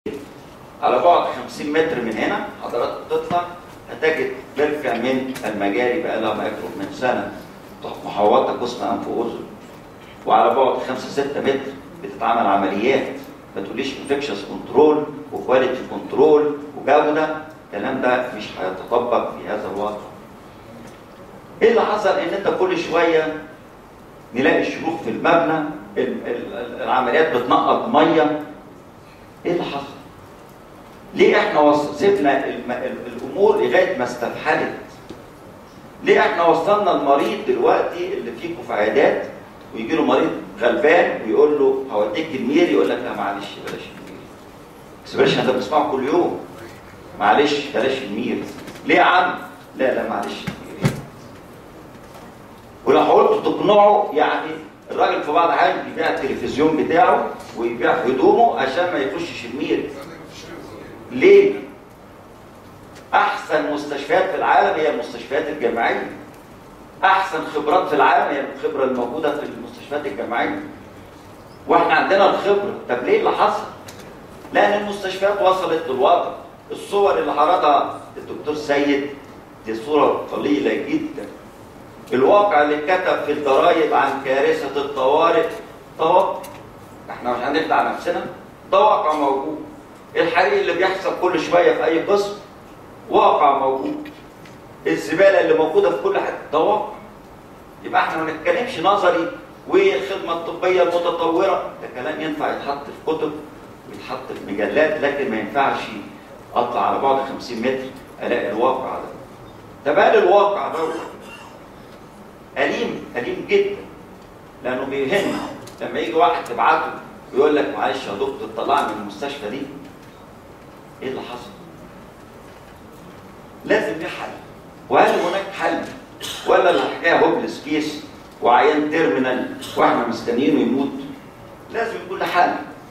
على بعد 50 متر من هنا حضرتك تطلع هتجد بركة من المجاري بقى لها ما يقرب من سنة محوطة قسم أنف وأذن وعلى بعد 5 6 متر بتتعمل عمليات ما تقوليش انفكشنز كنترول وكواليتي كنترول وجودة الكلام ده مش هيتطبق في هذا الواقع. ايه اللي حصل ان انت كل شويه نلاقي شروخ في المبنى ال- ال- العمليات بتنقط ميه ايه اللي حصل؟ ليه احنا وص... سيبنا الم... ال- الامور لغايه ما استفحلت؟ ليه احنا وصلنا المريض دلوقتي اللي فيكم في عيادات ويجي له مريض غلبان ويقول له هوديك المير يقول لك لا معلش بلاش المير. بس بلاش انت بتسمعه كل يوم. معلش بلاش المير. ليه يا عم؟ لا لا معلش المير. ولو حاولت تقنعه يعني الراجل في بعض الأحيان بيبيع التلفزيون بتاعه ويبيع هدومه عشان ما يخشش المير. ليه؟ أحسن مستشفيات في العالم هي المستشفيات الجامعية. أحسن خبرات في العالم هي الخبرة الموجودة في المستشفيات الجامعية. وإحنا عندنا الخبرة، طب ليه اللي حصل؟ لأن المستشفيات وصلت للوضع. الصور اللي عرضها الدكتور سيد دي صورة قليلة جدا. الواقع اللي كتب في الضرايب عن كارثة الطوارئ توقع. احنا مش هنخدع نفسنا ده واقع موجود. الحريق اللي بيحصل كل شوية في أي قسم واقع موجود. الزبالة اللي موجودة في كل حتة ده واقع. يبقى احنا ما نتكلمش نظري والخدمة الطبية المتطورة ده كلام ينفع يتحط في كتب ويتحط في مجلات لكن ما ينفعش اطلع على بعد 50 متر الاقي الواقع ده. ده بقى الواقع ده أليم أليم جدا لأنه بيهم لما يجي واحد تبعته ويقول لك معلش يا دكتور طلعني من المستشفى دي إيه اللي حصل؟ لازم ليه حل وهل هناك حل ولا الحكاية هوبلس كيس وعيان تيرمينال واحنا مستنيينه يموت لازم يكون له حل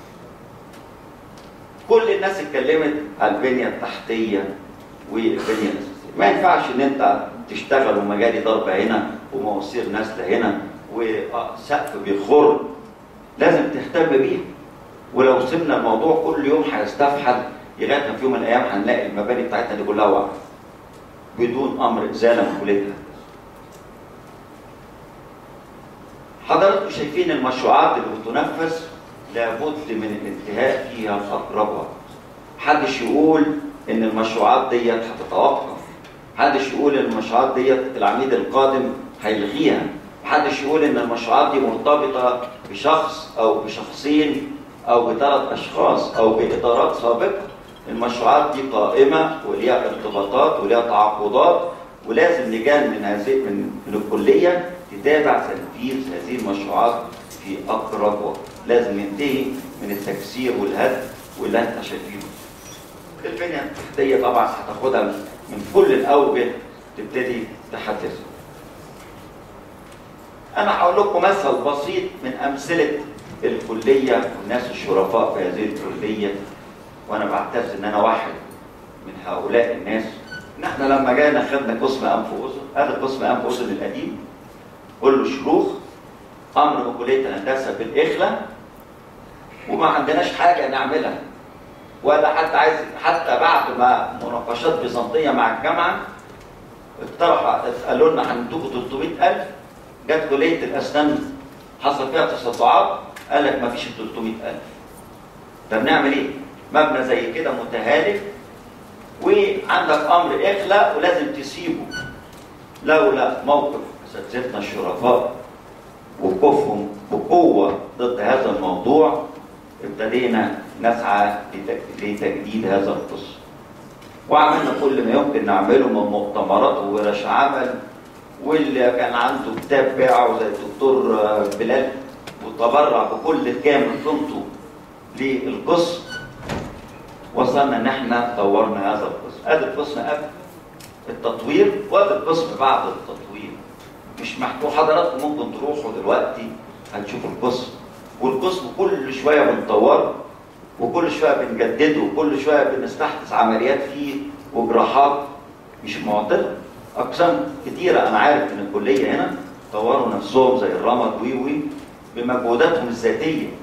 كل الناس اتكلمت على البنية التحتية والبنية الأساسية ما ينفعش ان انت تشتغل ومجاري ضربة هنا ومواسير نازلة هنا وسقف بيخر لازم تهتم بيه ولو سيبنا الموضوع كل يوم هيستفحل لغايه ما في يوم من الايام هنلاقي المباني بتاعتنا دي كلها واقعه بدون امر ازاله من كليتها. حضراتكم شايفين المشروعات اللي بتنفذ لابد من الانتهاء فيها في اقرب وقت. محدش يقول ان المشروعات ديت هتتوقف. محدش يقول ان المشروعات ديت العميد القادم هيلغيها. محدش يقول ان المشروعات دي مرتبطه بشخص او بشخصين او بثلاث اشخاص او بادارات سابقه. المشروعات دي قائمه وليها ارتباطات وليها تعاقدات ولازم لجان من هذه من, من الكليه تتابع تنفيذ هذه المشروعات في اقرب وقت. لازم ينتهي من التكسير والهدم واللي انت شايفينه. البنيه التحتيه طبعا هتاخدها من كل الاوجه تبتدي تحدثها. انا هقول لكم مثل بسيط من امثله الكليه والناس الشرفاء في هذه الكليه وانا بعتز ان انا واحد من هؤلاء الناس ان احنا لما جينا خدنا قسم انف واذن هذا قسم انف واذن القديم كله شروخ امر من كليه الهندسه بالاخلة وما عندناش حاجه نعملها ولا حتى عايز حتى بعد ما مناقشات بيزنطيه مع الجامعه اقترحوا قالوا لنا هندوكوا 300000 جت كليه الاسنان حصل فيها تصدعات قال لك ما فيش 300000 طب نعمل ايه؟ مبنى زي كده متهالك وعندك امر اخلق ولازم تسيبه لولا موقف اساتذتنا الشرفاء وقوفهم بقوه ضد هذا الموضوع ابتدينا نسعى لتجديد هذا القسم وعملنا كل ما يمكن نعمله من مؤتمرات وورش عمل واللي كان عنده كتاب باعه زي الدكتور بلال وتبرع بكل كامل قيمته للقسم وصلنا ان احنا طورنا هذا القسم ادي القسم قبل التطوير وادي القسم بعد التطوير مش محكوم حضراتكم ممكن تروحوا دلوقتي هتشوفوا القسم والقسم كل شويه بنطوره وكل شويه بنجدده وكل شويه بنستحدث عمليات فيه وجراحات مش معضله اقسام كتيره انا عارف ان الكليه هنا طوروا نفسهم زي الرمد وي وي بمجهوداتهم الذاتيه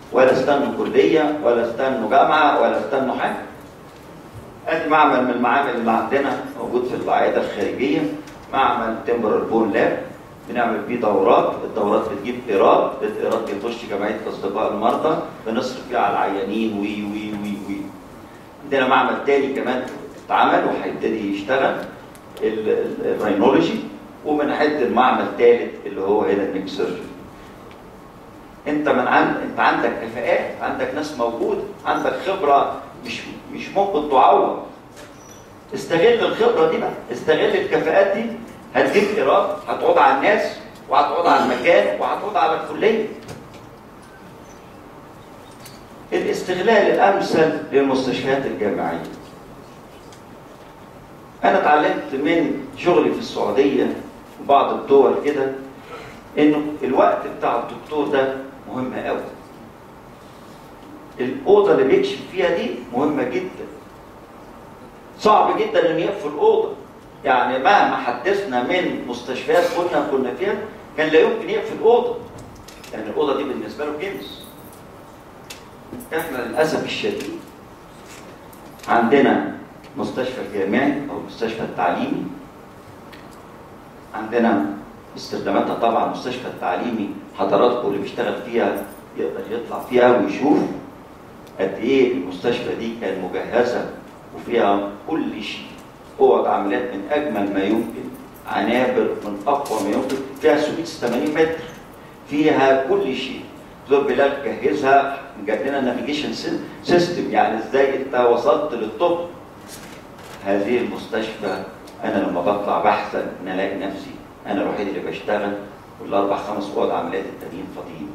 ولا استنوا كليه ولا استنوا جامعه ولا استنوا حاجه ادي معمل من المعامل اللي عندنا موجود في العياده الخارجيه معمل تمبرال بون لاب بنعمل فيه دورات الدورات بتجيب ايراد الايراد بيخش جمعيه اصدقاء المرضى بنصرف فيه على العيانين وي وي وي وي عندنا معمل تاني كمان اتعمل وهيبتدي يشتغل ال- ال- الرينولوجي وبنحد المعمل ثالث اللي هو هنا النيك سيرجري انت من عند انت عندك كفاءات عندك ناس موجوده عندك خبره مش مش ممكن تعوض استغل الخبره دي بقى استغل الكفاءات دي هتجيب ايراد هتعود على الناس وهتعود على المكان وهتعود على الكليه الاستغلال الامثل للمستشفيات الجامعيه انا اتعلمت من شغلي في السعوديه وبعض الدول كده انه الوقت بتاع الدكتور ده مهم قوي الاوضه اللي بيكشف فيها دي مهمه جدا صعب جدا ان يقفل الاوضه يعني مهما حدثنا من مستشفيات كنا كنا فيها كان لا يمكن يقفل الاوضه يعني الاوضه دي بالنسبه له كنز احنا للاسف الشديد عندنا مستشفى الجامعي او المستشفى التعليمي عندنا استخداماتها طبعا المستشفى التعليمي حضراتكم اللي بيشتغل فيها يقدر يطلع فيها ويشوف قد ايه المستشفى دي كان مجهزه وفيها كل شيء اوض عمليات من اجمل ما يمكن عنابر من اقوى ما يمكن فيها سويتس 80 متر فيها كل شيء دكتور بلال جهزها جاب لنا نافيجيشن سيستم يعني ازاي انت وصلت للطب هذه المستشفى انا لما بطلع بحزن ان الاقي نفسي انا الوحيد اللي بشتغل والاربع خمس اوض عمليات التانيين فاضيين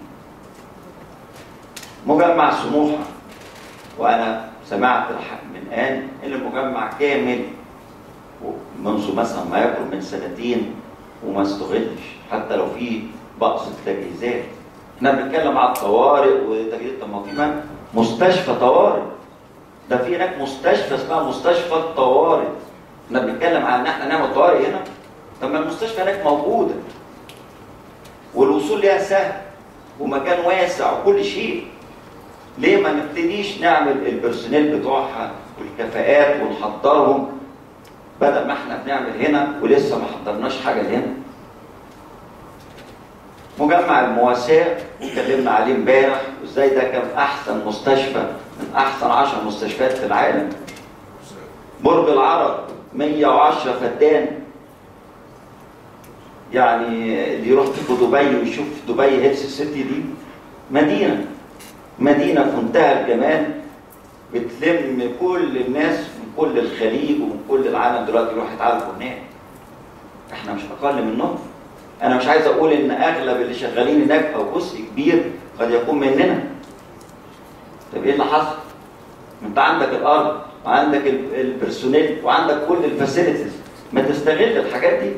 مجمع سموحه وانا سمعت الحق من ان ان المجمع كامل منذ مثلا ما يقرب من سنتين وما استغلش حتى لو في بقص التجهيزات احنا بنتكلم على الطوارئ وتجهيز طب ما في ما- مستشفى طوارئ ده في هناك مستشفى اسمها مستشفى الطوارئ احنا بنتكلم عن ان احنا نعمل طوارئ هنا طب ما المستشفى هناك موجوده والوصول ليها سهل ومكان واسع وكل شيء ليه ما نبتديش نعمل البرسونيل بتوعها والكفاءات ونحضرهم بدل ما احنا بنعمل هنا ولسه ما حضرناش حاجه لهنا مجمع المواساة اتكلمنا عليه امبارح وازاي ده كان احسن مستشفى من احسن 10 مستشفيات في العالم برج العرب 110 فدان يعني اللي يروح في دبي ويشوف دبي هيلث سيتي دي مدينه مدينه في منتهى الجمال بتلم كل الناس من كل الخليج ومن كل العالم دلوقتي يروح يتعالجوا هناك احنا مش اقل منهم انا مش عايز اقول ان اغلب اللي شغالين هناك او جزء كبير قد يكون مننا طب ايه اللي حصل انت عندك الارض وعندك ال- البرسونيل وعندك كل الفاسيلتيز ما تستغل الحاجات دي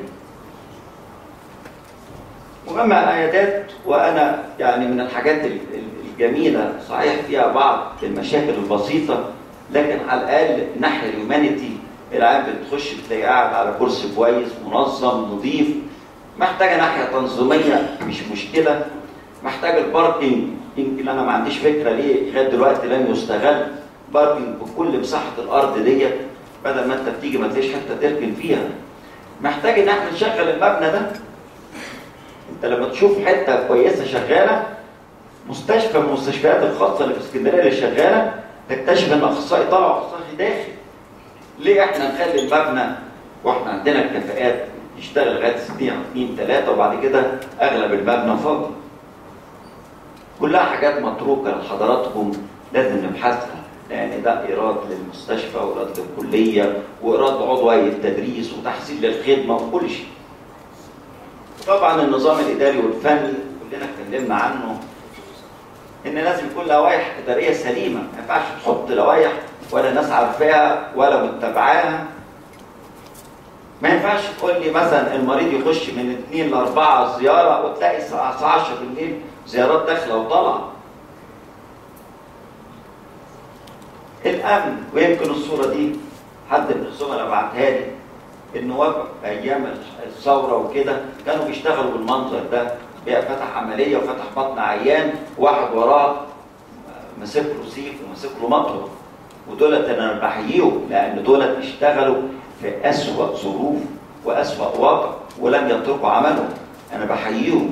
مجمع العيادات وانا يعني من الحاجات ال- ال- الجميله صحيح فيها بعض المشاكل البسيطه لكن على الاقل الناحيه الهيومانيتي العيان بتخش بتلاقيه قاعد على كرسي كويس منظم نظيف محتاجه ناحيه تنظيميه مش مشكله محتاج الباركينج يمكن انا ما عنديش فكره ليه لغايه دلوقتي لم يستغل باركينج بكل مساحه الارض ديت بدل ما انت بتيجي ما تلاقيش حته تركن فيها محتاج ان احنا نشغل المبنى ده انت لما تشوف حته كويسه شغاله مستشفى من المستشفيات الخاصه اللي في اسكندريه اللي شغاله تكتشف ان اخصائي طلع واخصائي داخل ليه احنا نخلي المبنى واحنا عندنا الكفاءات يشتغل لغايه 60 2 3 وبعد كده اغلب المبنى فاضي كلها حاجات متروكه لحضراتكم لازم نبحثها لان ده ايراد للمستشفى وايراد للكليه وايراد عضوي التدريس وتحسين للخدمه وكل شيء طبعا النظام الاداري والفني كلنا اتكلمنا عنه ان لازم يكون لوائح اداريه سليمه ما ينفعش تحط لوائح ولا ناس عارفاها ولا متبعاها ما ينفعش تقول لي مثلا المريض يخش من 2 ل 4 زياره وتلاقي الساعه 10 بالليل زيارات داخله وطالعه الامن ويمكن الصوره دي حد من الزملاء بعتها لي النواب ايام الثوره وكده كانوا بيشتغلوا بالمنظر ده بقى فتح عمليه وفتح بطن عيان واحد وراه ماسك له سيف وماسك له مطوه ودولت انا بحييهم لان دولت اشتغلوا في اسوأ ظروف واسوأ واقع ولم يتركوا عملهم انا بحييهم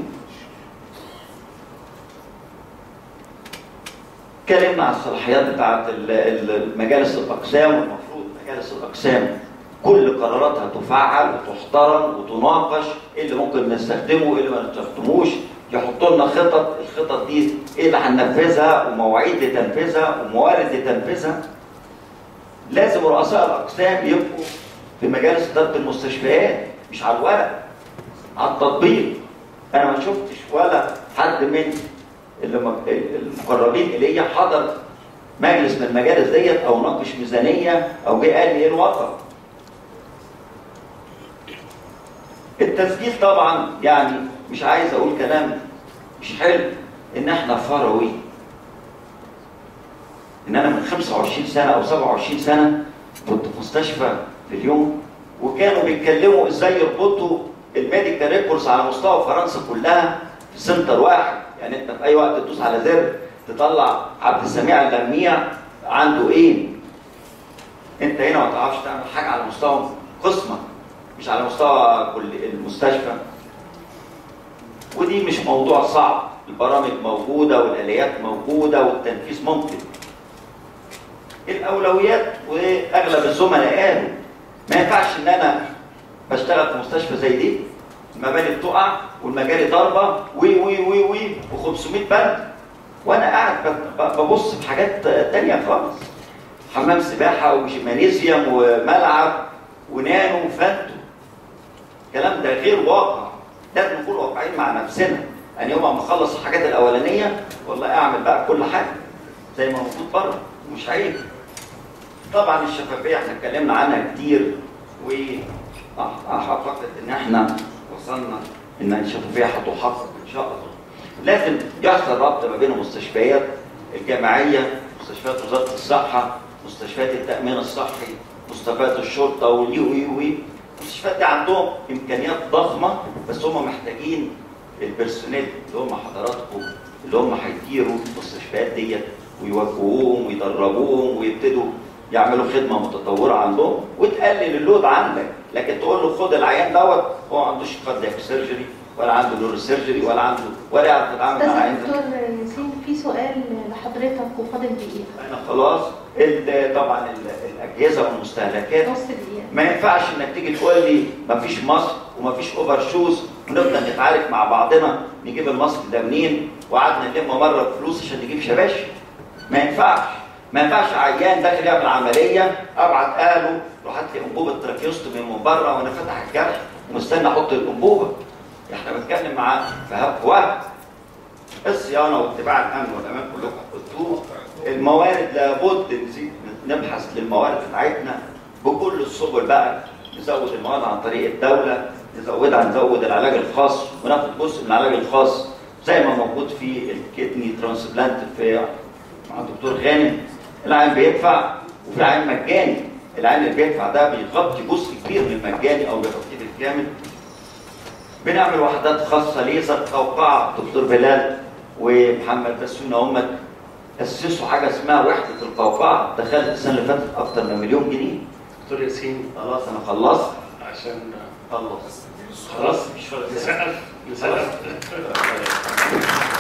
اتكلمنا عن الصلاحيات بتاعت ال- ال- مجالس الاقسام والمفروض مجالس الاقسام كل قراراتها تفعل وتحترم وتناقش ايه اللي ممكن نستخدمه وايه اللي ما نستخدموش يحطوا لنا خطط الخطط دي ايه اللي هننفذها ومواعيد لتنفيذها وموارد لتنفيذها لازم رؤساء الاقسام يبقوا في مجالس اداره المستشفيات مش على الورق على التطبيق انا ما شفتش ولا حد من اللي م- المقربين الي حضر مجلس من المجالس ديت او ناقش ميزانيه او جه قال لي ايه الوضع التسجيل طبعا يعني مش عايز اقول كلام مش حلو ان احنا فروي ان انا من 25 سنه او 27 سنه كنت في مستشفى في اليوم وكانوا بيتكلموا ازاي يربطوا الميديكال ريكوردز على مستوى فرنسا كلها في سنتر واحد يعني انت في اي وقت تدوس على زر تطلع عبد السميع اللميع عنده ايه انت هنا ما تعرفش تعمل حاجه على مستوى قسمك مش على مستوى كل المستشفى ودي مش موضوع صعب البرامج موجودة والآليات موجودة والتنفيذ ممكن الأولويات وأغلب الزملاء قالوا ما ينفعش إن أنا بشتغل في مستشفى زي دي المباني بتقع والمجاري ضاربة وي وي وي وي و500 بند وأنا قاعد ب- ب- ببص في حاجات تانية خالص حمام سباحة وجيمانيزيوم وملعب ونانو وفانتو الكلام ده غير واقع لازم نكون واقعيين مع نفسنا يعني يوم ما اخلص الحاجات الاولانيه والله اعمل بقى كل حاجه زي ما موجود بره مش عيب طبعا الشفافيه احنا اتكلمنا عنها كتير واعتقد ان احنا وصلنا ان الشفافيه هتحقق ان شاء الله لازم يحصل ربط ما بين المستشفيات الجامعيه مستشفيات وزاره الصحه مستشفيات التامين الصحي مستشفيات الشرطه واليو وي وي المستشفيات دي عندهم امكانيات ضخمه بس هم محتاجين البرسونيل اللي هم حضراتكم اللي هم هيديروا المستشفيات ديت ويوجهوهم ويدربوهم ويبتدوا يعملوا خدمه متطوره عندهم وتقلل اللود عندك لكن تقول له خد العيان دوت هو ما عندوش كاردياك سيرجري ولا عنده نور سيرجري ولا عنده ولا يعرف يتعامل مع استاذ العيان ده دكتور ياسين في سؤال لحضرتك وفاضل دقيقه انا خلاص ال- طبعا ال- الاجهزه والمستهلكات نص دقيقه ما ينفعش انك تيجي تقول لي مفيش ماسك ومفيش اوفر شوز ونفضل نتعارك مع بعضنا نجيب الماسك ده منين وقعدنا نلم مره فلوس عشان نجيب شباشب ما ينفعش ما ينفعش عيان داخل يعمل عمليه ابعت اهله روح هات لي انبوبه تراكيوستومي من بره وانا فاتح الجرح ومستني احط الانبوبه احنا بنتكلم مع فهب وهم الصيانه واتباع الامن والامان كلكم قلتوه الموارد لابد نزيد نبحث للموارد بتاعتنا بكل السبل بقى نزود المواد عن طريق الدوله نزودها نزود العلاج الخاص وناخد جزء من العلاج الخاص زي ما موجود في الكدني ترانسبلانت في مع الدكتور غانم العين بيدفع وفي عين مجاني العين اللي بيدفع ده بيغطي جزء كبير من المجاني او بيغطيه بالكامل بنعمل وحدات خاصه ليزر توقع دكتور بلال ومحمد بسيونة هم اسسوا حاجه اسمها وحده القوقعه دخلت السنه اللي فاتت اكتر من مليون جنيه دكتور ياسين خلاص انا خلصت عشان خلص خلاص نسقف نسقف